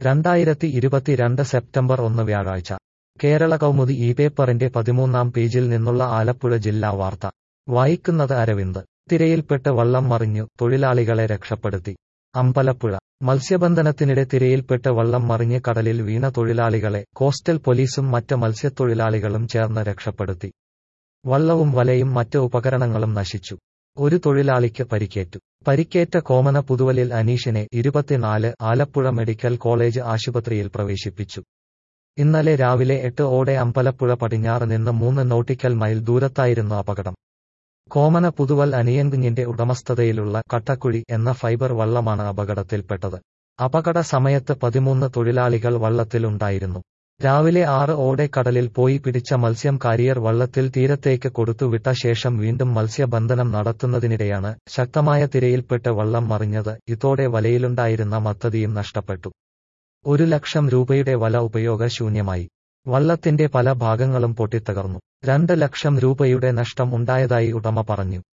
രണ്ടായിരത്തി ഇരുപത്തിരണ്ട് സെപ്റ്റംബർ ഒന്ന് വ്യാഴാഴ്ച കേരള കൗമുദി ഈ പേപ്പറിന്റെ പതിമൂന്നാം പേജിൽ നിന്നുള്ള ആലപ്പുഴ ജില്ലാ വാർത്ത വായിക്കുന്നത് അരവിന്ദ് തിരയിൽപ്പെട്ട് വള്ളം മറിഞ്ഞു തൊഴിലാളികളെ രക്ഷപ്പെടുത്തി അമ്പലപ്പുഴ മത്സ്യബന്ധനത്തിനിടെ തിരയിൽപ്പെട്ട് വള്ളം മറിഞ്ഞ് കടലിൽ വീണ തൊഴിലാളികളെ കോസ്റ്റൽ പോലീസും മറ്റ് മത്സ്യത്തൊഴിലാളികളും ചേർന്ന് രക്ഷപ്പെടുത്തി വള്ളവും വലയും മറ്റ് ഉപകരണങ്ങളും നശിച്ചു ഒരു തൊഴിലാളിക്ക് പരിക്കേറ്റു പരിക്കേറ്റ കോമന പുതുവലിൽ അനീഷിനെ ഇരുപത്തിനാല് ആലപ്പുഴ മെഡിക്കൽ കോളേജ് ആശുപത്രിയിൽ പ്രവേശിപ്പിച്ചു ഇന്നലെ രാവിലെ എട്ട് ഓടെ അമ്പലപ്പുഴ പടിഞ്ഞാറ് നിന്ന് മൂന്ന് നോട്ടിക്കൽ മൈൽ ദൂരത്തായിരുന്നു അപകടം കോമന പുതുവൽ അനിയൻകുഞ്ഞിന്റെ ഉടമസ്ഥതയിലുള്ള കട്ടക്കുഴി എന്ന ഫൈബർ വള്ളമാണ് അപകടത്തിൽപ്പെട്ടത് അപകട സമയത്ത് പതിമൂന്ന് തൊഴിലാളികൾ വള്ളത്തിലുണ്ടായിരുന്നു രാവിലെ ആറ് ഓടെ കടലിൽ പോയി പിടിച്ച മത്സ്യം കാരിയർ വള്ളത്തിൽ തീരത്തേക്ക് കൊടുത്തുവിട്ട ശേഷം വീണ്ടും മത്സ്യബന്ധനം നടത്തുന്നതിനിടെയാണ് ശക്തമായ തിരയിൽപ്പെട്ട് വള്ളം മറിഞ്ഞത് ഇതോടെ വലയിലുണ്ടായിരുന്ന മത്തതിയും നഷ്ടപ്പെട്ടു ഒരു ലക്ഷം രൂപയുടെ വല ഉപയോഗശൂന്യമായി വള്ളത്തിന്റെ പല ഭാഗങ്ങളും പൊട്ടിത്തകർന്നു രണ്ട് ലക്ഷം രൂപയുടെ നഷ്ടം ഉണ്ടായതായി ഉടമ പറഞ്ഞു